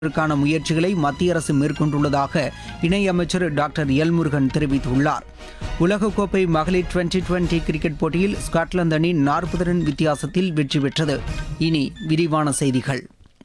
இதற்கான முயற்சிகளை மத்திய அரசு மேற்கொண்டுள்ளதாக இணையமைச்சர் டாக்டர் எல் முருகன் தெரிவித்துள்ளார் உலகக்கோப்பை மகளிர் டுவெண்டி டுவெண்டி கிரிக்கெட் போட்டியில் ஸ்காட்லாந்து அணி நாற்பது ரன் வித்தியாசத்தில் வெற்றி பெற்றது இனி விரிவான செய்திகள்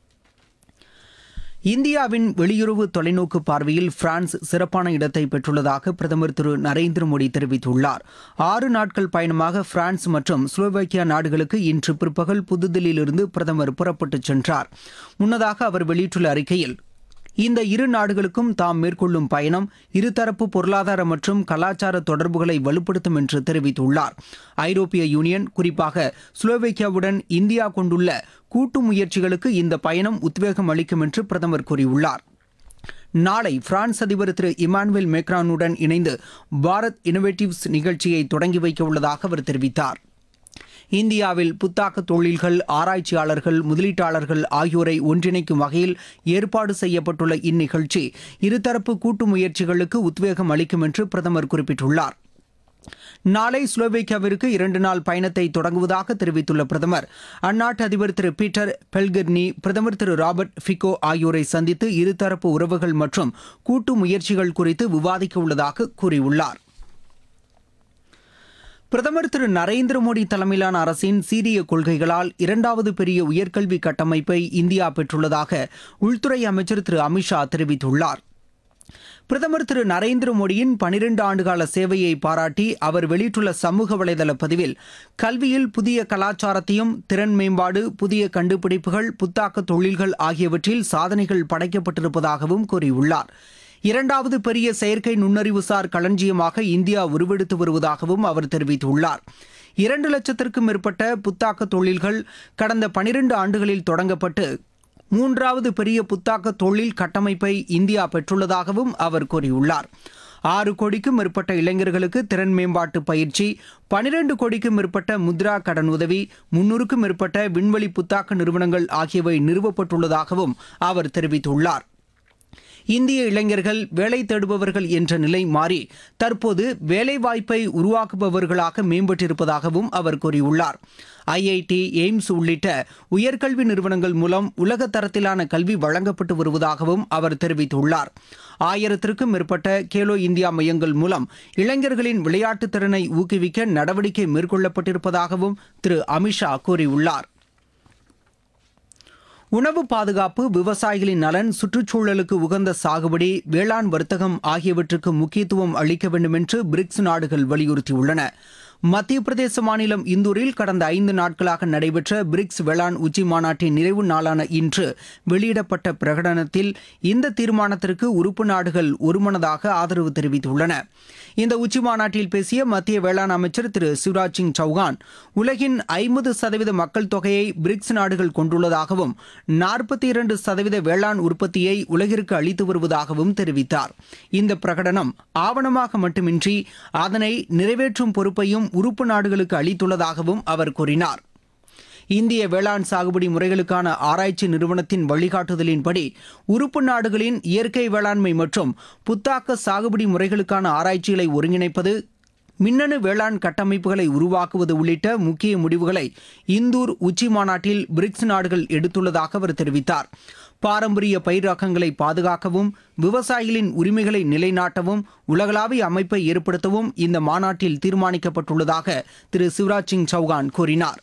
இந்தியாவின் வெளியுறவு தொலைநோக்கு பார்வையில் பிரான்ஸ் சிறப்பான இடத்தை பெற்றுள்ளதாக பிரதமர் திரு நரேந்திர மோடி தெரிவித்துள்ளார் ஆறு நாட்கள் பயணமாக பிரான்ஸ் மற்றும் ஸ்லோவேக்கியா நாடுகளுக்கு இன்று பிற்பகல் புதுதில்லியிலிருந்து பிரதமர் புறப்பட்டுச் சென்றார் முன்னதாக அவர் வெளியிட்டுள்ள அறிக்கையில் இந்த இரு நாடுகளுக்கும் தாம் மேற்கொள்ளும் பயணம் இருதரப்பு பொருளாதார மற்றும் கலாச்சார தொடர்புகளை வலுப்படுத்தும் என்று தெரிவித்துள்ளார் ஐரோப்பிய யூனியன் குறிப்பாக ஸ்லோவேக்கியாவுடன் இந்தியா கொண்டுள்ள கூட்டு முயற்சிகளுக்கு இந்த பயணம் உத்வேகம் அளிக்கும் என்று பிரதமர் கூறியுள்ளார் நாளை பிரான்ஸ் அதிபர் திரு இமானுவேல் மேக்ரானுடன் இணைந்து பாரத் இனோவேட்டிவ்ஸ் நிகழ்ச்சியை தொடங்கி வைக்க உள்ளதாக அவர் தெரிவித்தார் இந்தியாவில் புத்தாக்க தொழில்கள் ஆராய்ச்சியாளர்கள் முதலீட்டாளர்கள் ஆகியோரை ஒன்றிணைக்கும் வகையில் ஏற்பாடு செய்யப்பட்டுள்ள இந்நிகழ்ச்சி இருதரப்பு கூட்டு முயற்சிகளுக்கு உத்வேகம் அளிக்கும் என்று பிரதமர் குறிப்பிட்டுள்ளார் நாளை ஸ்லோவேக்கியாவிற்கு இரண்டு நாள் பயணத்தை தொடங்குவதாக தெரிவித்துள்ள பிரதமர் அந்நாட்டு அதிபர் திரு பீட்டர் பெல்கர்னி பிரதமர் திரு ராபர்ட் ஃபிகோ ஆகியோரை சந்தித்து இருதரப்பு உறவுகள் மற்றும் கூட்டு முயற்சிகள் குறித்து விவாதிக்க உள்ளதாக கூறியுள்ளார் பிரதமர் திரு நரேந்திர மோடி தலைமையிலான அரசின் சீரிய கொள்கைகளால் இரண்டாவது பெரிய உயர்கல்வி கட்டமைப்பை இந்தியா பெற்றுள்ளதாக உள்துறை அமைச்சர் திரு அமித்ஷா தெரிவித்துள்ளார் பிரதமர் திரு நரேந்திர மோடியின் பனிரெண்டு ஆண்டுகால சேவையை பாராட்டி அவர் வெளியிட்டுள்ள சமூக வலைதள பதிவில் கல்வியில் புதிய கலாச்சாரத்தையும் திறன் மேம்பாடு புதிய கண்டுபிடிப்புகள் புத்தாக்க தொழில்கள் ஆகியவற்றில் சாதனைகள் படைக்கப்பட்டிருப்பதாகவும் கூறியுள்ளார் இரண்டாவது பெரிய செயற்கை நுண்ணறிவுசார் களஞ்சியமாக இந்தியா உருவெடுத்து வருவதாகவும் அவர் தெரிவித்துள்ளார் இரண்டு லட்சத்திற்கும் மேற்பட்ட புத்தாக்க தொழில்கள் கடந்த பனிரெண்டு ஆண்டுகளில் தொடங்கப்பட்டு மூன்றாவது பெரிய புத்தாக்க தொழில் கட்டமைப்பை இந்தியா பெற்றுள்ளதாகவும் அவர் கூறியுள்ளார் ஆறு கோடிக்கும் மேற்பட்ட இளைஞர்களுக்கு திறன் மேம்பாட்டு பயிற்சி பனிரெண்டு கோடிக்கும் மேற்பட்ட முத்ரா கடன் உதவி முன்னூறுக்கும் மேற்பட்ட விண்வெளி புத்தாக்க நிறுவனங்கள் ஆகியவை நிறுவப்பட்டுள்ளதாகவும் அவர் தெரிவித்துள்ளார் இந்திய இளைஞர்கள் வேலை தேடுபவர்கள் என்ற நிலை மாறி தற்போது வேலைவாய்ப்பை உருவாக்குபவர்களாக மேம்பட்டிருப்பதாகவும் அவர் கூறியுள்ளார் ஐஐடி எய்ம்ஸ் உள்ளிட்ட உயர்கல்வி நிறுவனங்கள் மூலம் உலக தரத்திலான கல்வி வழங்கப்பட்டு வருவதாகவும் அவர் தெரிவித்துள்ளார் ஆயிரத்திற்கும் மேற்பட்ட கேலோ இந்தியா மையங்கள் மூலம் இளைஞர்களின் விளையாட்டுத் திறனை ஊக்குவிக்க நடவடிக்கை மேற்கொள்ளப்பட்டிருப்பதாகவும் திரு அமித்ஷா கூறியுள்ளார் உணவு பாதுகாப்பு விவசாயிகளின் நலன் சுற்றுச்சூழலுக்கு உகந்த சாகுபடி வேளாண் வர்த்தகம் ஆகியவற்றுக்கு முக்கியத்துவம் அளிக்க வேண்டும் என்று பிரிக்ஸ் நாடுகள் வலியுறுத்தியுள்ளன மத்திய பிரதேச மாநிலம் இந்தூரில் கடந்த ஐந்து நாட்களாக நடைபெற்ற பிரிக்ஸ் வேளாண் உச்சி மாநாட்டின் நிறைவு நாளான இன்று வெளியிடப்பட்ட பிரகடனத்தில் இந்த தீர்மானத்திற்கு உறுப்பு நாடுகள் ஒருமனதாக ஆதரவு தெரிவித்துள்ளன இந்த உச்சி மாநாட்டில் பேசிய மத்திய வேளாண் அமைச்சர் திரு சிவராஜ் சிங் சௌகான் உலகின் ஐம்பது சதவீத மக்கள் தொகையை பிரிக்ஸ் நாடுகள் கொண்டுள்ளதாகவும் நாற்பத்தி இரண்டு சதவீத வேளாண் உற்பத்தியை உலகிற்கு அளித்து வருவதாகவும் தெரிவித்தார் இந்த பிரகடனம் ஆவணமாக மட்டுமின்றி அதனை நிறைவேற்றும் பொறுப்பையும் உறுப்பு நாடுகளுக்கு அளித்துள்ளதாகவும் அவர் கூறினார் இந்திய வேளாண் சாகுபடி முறைகளுக்கான ஆராய்ச்சி நிறுவனத்தின் வழிகாட்டுதலின்படி உறுப்பு நாடுகளின் இயற்கை வேளாண்மை மற்றும் புத்தாக்க சாகுபடி முறைகளுக்கான ஆராய்ச்சிகளை ஒருங்கிணைப்பது மின்னணு வேளாண் கட்டமைப்புகளை உருவாக்குவது உள்ளிட்ட முக்கிய முடிவுகளை இந்தூர் உச்சி மாநாட்டில் பிரிக்ஸ் நாடுகள் எடுத்துள்ளதாக அவர் தெரிவித்தார் பாரம்பரிய பயிர் ரகங்களை பாதுகாக்கவும் விவசாயிகளின் உரிமைகளை நிலைநாட்டவும் உலகளாவிய அமைப்பை ஏற்படுத்தவும் இந்த மாநாட்டில் தீர்மானிக்கப்பட்டுள்ளதாக திரு சிவராஜ் சிங் சௌகான் கூறினார்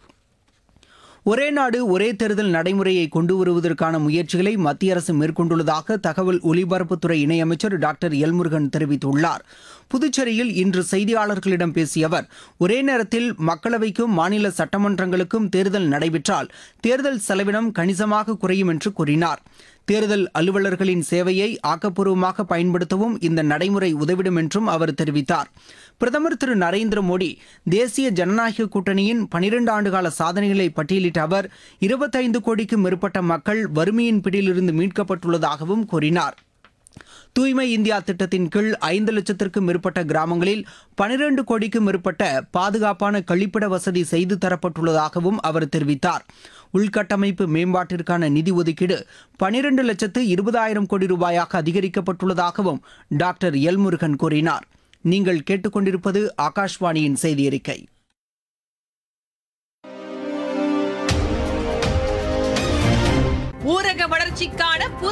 ஒரே நாடு ஒரே தேர்தல் நடைமுறையை கொண்டு வருவதற்கான முயற்சிகளை மத்திய அரசு மேற்கொண்டுள்ளதாக தகவல் ஒலிபரப்புத்துறை இணையமைச்சர் டாக்டர் எல்முருகன் தெரிவித்துள்ளார் புதுச்சேரியில் இன்று செய்தியாளர்களிடம் பேசிய அவர் ஒரே நேரத்தில் மக்களவைக்கும் மாநில சட்டமன்றங்களுக்கும் தேர்தல் நடைபெற்றால் தேர்தல் செலவினம் கணிசமாக குறையும் என்று கூறினார் தேர்தல் அலுவலர்களின் சேவையை ஆக்கப்பூர்வமாக பயன்படுத்தவும் இந்த நடைமுறை உதவிடும் என்றும் அவர் தெரிவித்தார் பிரதமர் திரு நரேந்திர மோடி தேசிய ஜனநாயக கூட்டணியின் பனிரெண்டு ஆண்டுகால சாதனைகளை பட்டியலிட்ட அவர் இருபத்தைந்து கோடிக்கும் மேற்பட்ட மக்கள் வறுமையின் பிடியிலிருந்து மீட்கப்பட்டுள்ளதாகவும் கூறினார் தூய்மை இந்தியா திட்டத்தின் கீழ் ஐந்து லட்சத்திற்கும் மேற்பட்ட கிராமங்களில் பனிரெண்டு கோடிக்கும் மேற்பட்ட பாதுகாப்பான கழிப்பிட வசதி செய்து தரப்பட்டுள்ளதாகவும் அவர் தெரிவித்தார் உள்கட்டமைப்பு மேம்பாட்டிற்கான நிதி ஒதுக்கீடு பனிரெண்டு லட்சத்து இருபதாயிரம் கோடி ரூபாயாக அதிகரிக்கப்பட்டுள்ளதாகவும் டாக்டர் எல்முருகன் கூறினார் நீங்கள் கேட்டுக்கொண்டிருப்பது ஆகாஷ்வாணியின் செய்தி அறிக்கை ஊரக வளர்ச்சிக்கான புதிய